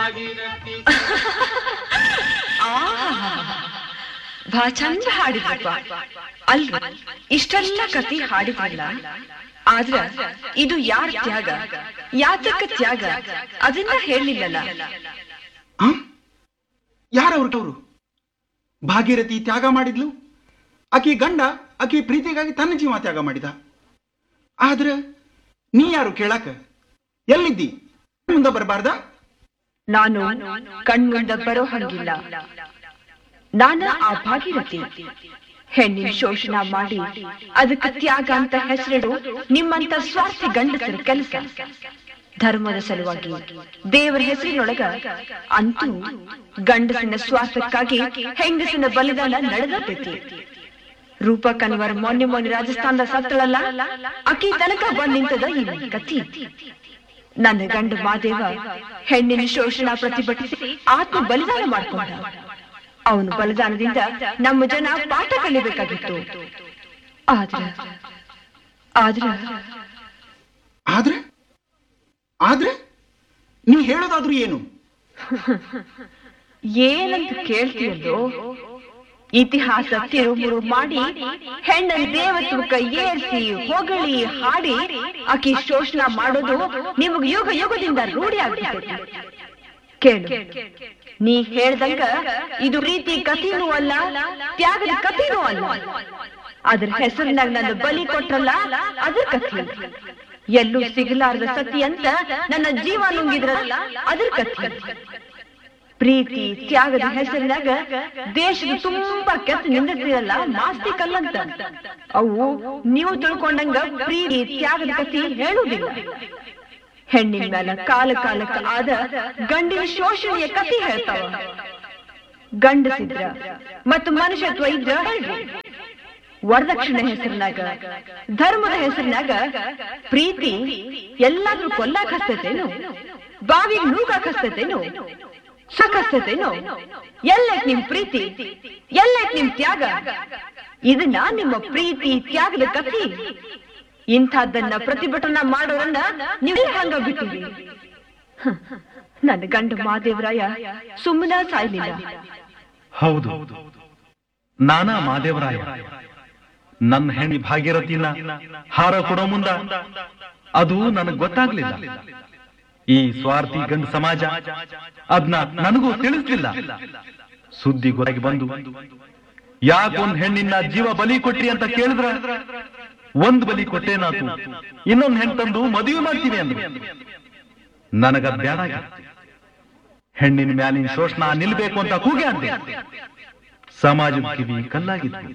ಭಾಗೀರಥಿ ಬಾ ಚಂದ ಹಾಡಿದ್ರಪ್ಪ ಅಲ್ರಿ ಇಷ್ಟೆಲ್ಲ ಕತಿ ಹಾಡಿದ್ರಲ್ಲ ಆದ್ರ ಇದು ಯಾರ ತ್ಯಾಗ ಯಾತಕ ತ್ಯಾಗ ಅದನ್ನ ಹೇಳಿಲ್ಲಲ್ಲ ಆ ಯಾರವ್ರವ್ರು ಭಾಗೀರಥಿ ತ್ಯಾಗ ಮಾಡಿದ್ಲು ಆಕಿ ಗಂಡ ಆಕಿ ಪ್ರೀತಿಗಾಗಿ ತನ್ನ ಜೀವ ತ್ಯಾಗ ಮಾಡಿದ ಆದ್ರ ನೀ ಯಾರು ಕೇಳಾಕ ಎಲ್ಲಿದ್ದಿ ಮುಂದೆ ಬರಬಾರ್ದ ನಾನು ಕಣ್ಮುಂದ ಬರೋ ಹಂಗಿಲ್ಲ ನಾನ ಆ ಭಾಗೀರಥಿ ಹೆಣ್ಣಿನ ಶೋಷಣ ಮಾಡಿ ಅದಕ್ಕೆ ತ್ಯಾಗ ಅಂತ ಹೆಸರಿಡು ನಿಮ್ಮಂತ ಸ್ವಾರ್ಥಿ ಗಂಡಸರ ಕೆಲಸ ಧರ್ಮದ ಸಲುವಾಗಿ ದೇವರ ಹೆಸರಿನೊಳಗ ಅಂತೂ ಗಂಡಸಿನ ಸ್ವಾರ್ಥಕ್ಕಾಗಿ ಹೆಂಗಸಿನ ಬಲಿದಾನ ನಡೆದೈತಿ ರೂಪ ಕನ್ವರ್ ಮೊನ್ನೆ ಮೊನ್ನೆ ರಾಜಸ್ಥಾನದ ಸತ್ತಳಲ್ಲ ಅಕ್ಕಿ ತನಕ ಬಂದ್ ನಿಂತದ ಈ ಕತಿ ನನ್ನ ಗಂಡ ಮಾದೇವ ಹೆಣ್ಣಿನ ಶೋಷಣ ಪ್ರತಿಭಟಿಸಿ ಆತ್ಮ ಬಲಿದಾನ ಮಾಡ್ಕೊಂಡ ಅವನು ಬಲಿದಾನದಿಂದ ನಮ್ಮ ಜನ ಪಾಠ ಕಲಿಬೇಕಾಗಿತ್ತು ಆದ್ರ ಆದ್ರ ಆದ್ರೆ ಆದ್ರೆ ನೀ ಹೇಳೋದಾದ್ರೂ ಏನು ಏನಂತ ಕೇಳ್ತೀಯಲ್ಲೋ ಇತಿಹಾಸ ತಿರುಮುರು ಮಾಡಿ ಹೆಣ್ಣನ್ ದೇವತ್ವಕ್ಕ ಏರ್ಸಿ ಹೊಗಳಿ ಹಾಡಿ ಆಕಿ ಶೋಷಣ ಮಾಡೋದು ನಿಮಗ್ ಯುಗ ಯುಗದಿಂದ ರೂಢಿ ಆಗ್ಬಿಟ್ಟೈತಿ ಕೇಳು ನೀ ಹೇಳ್ದಂಗ ಇದು ರೀತಿ ಕಥೆನೂ ಅಲ್ಲ ತ್ಯಾಗದ ಕಥೆನೂ ಅಲ್ಲ ಅದ್ರ ಹೆಸರಿನಾಗ ನನ್ನ ಬಲಿ ಕೊಟ್ರಲ್ಲ ಅದ್ರ ಕಥೆ ಎಲ್ಲೂ ಸಿಗಲಾರ್ದ ಸತಿ ಅಂತ ನನ್ನ ಜೀವ ನುಂಗಿದ್ರಲ್ಲ ಅದ್ರ ಕಥೆ ಪ್ರೀತಿ ತ್ಯಾಗದ ಹೆಸರಿನಾಗ ದೇಶದ ತುಂಬಾ ಕೆತ್ತ ನಿಂದಿರ್ತಿರಲ್ಲ ಮಾಸ್ತಿ ಕಲ್ಲಂತ ಅವು ನೀವು ತಿಳ್ಕೊಂಡಂಗ ಪ್ರೀತಿ ತ್ಯಾಗದ ಕಥೆ ಹೇಳುವುದಿಲ್ಲ ಹೆಣ್ಣಿನ ಮೇಲೆ ಕಾಲ ಕಾಲಕ್ಕೆ ಆದ ಗಂಡಿನ ಶೋಷಣೆಯ ಕಥೆ ಹೇಳ್ತಾವ ಗಂಡಸಿದ್ರ ಮತ್ತು ಮನುಷ್ಯತ್ವ ಇದ್ರ ಹೇಳ್ರಿ ವರದಕ್ಷಿಣೆ ಹೆಸರಿನಾಗ ಧರ್ಮದ ಹೆಸರಿನಾಗ ಪ್ರೀತಿ ಎಲ್ಲಾದ್ರೂ ಕೊಲ್ಲಾಕ್ ಹಸ್ತೇತೇನು ಬಾವಿಗೆ ನೂಗಾಕ್ ಹಸ್ತೇತೇನು ಸಾಕಸ್ತೇನೋ ಎಲ್ಲೈತ್ ನಿಮ್ ಪ್ರೀತಿ ಎಲ್ಲೈತ್ ನಿಮ್ ತ್ಯಾಗ ಇದನ್ನ ನಿಮ್ಮ ಪ್ರೀತಿ ತ್ಯಾಗದ ಕಥೆ ಇಂಥದ್ದನ್ನ ಪ್ರತಿಭಟನಾ ಮಾಡೋರನ್ನ ನೀವು ಹಂಗ ಬಿಟ್ಟಿರಿ ಹ, ನನ್ನ ಗಂಡ ಮಾದೇವರಾಯ ಸುಮ್ಮನ ಸಾಯ್ಲಿಲ್ಲ ಹೌದು ನಾನಾ ಮಾದೇವರಾಯ ನನ್ನ ಹೆಣ್ಣಿ ಭಾಗೀರಥಿನ ಹಾರ ಕೊಡೋ ಮುಂದ ಅದು ನನಗ್ ಗೊತ್ತಾಗ್ಲಿಲ್ಲ ಈ ಸ್ವಾರ್ಥಿ ಗಂಡ ಸಮಾಜ ಅದ್ನ ನನಗೂ ತಿಳಿಸ್ಲಿಲ್ಲ ಸುದ್ದಿ ಗೊತ್ತಾಗಿ ಬಂದು ಯಾಕೊಂದ್ ಹೆಣ್ಣಿನ ಜೀವ ಬಲಿ ಕೊಟ್ರಿ ಅಂತ ಕೇಳಿದ್ರ ಒಂದ್ ಬಲಿ ಕೊಟ್ಟೇನಾತು ಇನ್ನೊಂದ್ ಹೆಣ್ ತಂದು ಮದುವೆ ಮಾಡ್ತೀನಿ ಅಂದ್ರು ನನಗ ಬ್ಯಾಡ ಹೆಣ್ಣಿನ ಮ್ಯಾಲಿನ ಶೋಷಣ ನಿಲ್ಬೇಕು ಅಂತ ಕೂಗೆ ಅಂದೆ ಸಮಾಜದ ಕಿವಿ ಕಲ್ಲಾಗಿತ್ತು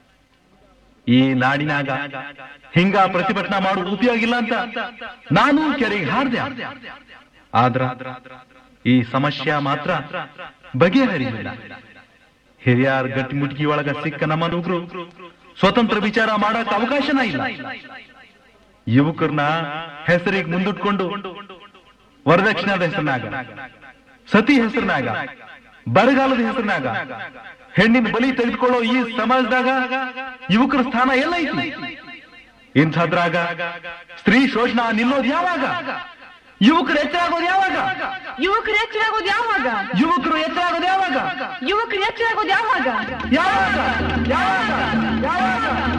ಈ ನಾಡಿನಾಗ ಹಿಂಗ ಪ್ರತಿಭಟನಾ ಮಾಡುವ ಉಪಯೋಗ ಇಲ್ಲ ಅಂತ ನಾನು ಕೆರೆಗೆ ಹಾರ್ದೆ ಆದ್ರ ಈ ಸಮಸ್ಯೆ ಮಾತ್ರ ಬಗೆಹರಿಲಿಲ್ಲ ಹಿರಿಯರ್ ಗಟ್ಟಿಮುಟ್ಗಿ ಒಳಗ ಸಿಕ್ಕ ನಮ್ಮ ನುಗ್ರು ಸ್ವತಂತ್ರ ವಿಚಾರ ಮಾಡಕ್ ಅವಕಾಶನ ಇಲ್ಲ ಯುವಕರನ್ನ ಹೆಸರಿಗೆ ಮುಂದಿಟ್ಕೊಂಡು ವರದಕ್ಷಿಣಾದ ಹೆಸರಿನಾಗ ಸತಿ ಹೆಸರಿನಾಗ ಬರಗಾಲದ ಹೆಸರಿನಾಗ ಹೆಣ್ಣಿನ ಬಲಿ ತೆಗೆದುಕೊಳ್ಳೋ ಈ ಸಮಾಜದಾಗ ಯುವಕರ ಸ್ಥಾನ ಎಲ್ಲ ಐತಿ ಇಂಥದ್ರಾಗ ಸ್ತ್ರೀ ಶೋಷಣ ನಿಲ್ಲೋದು ಯಾವಾಗ ಯುವಕರು ಎಚ್ಚರಾಗೋದು ಯಾವಾಗ ಯುವಕರು ಎಚ್ಚರಾಗೋದು ಯಾವಾಗ ಯುವಕರು ಎಚ್ಚರಾಗೋದು ಯಾವಾಗ ಯುವಕರು ಎಚ್ಚರಾಗೋದು ಯಾವಾಗ ಯಾವಾಗ ಯಾವಾಗ ಯಾವಾಗ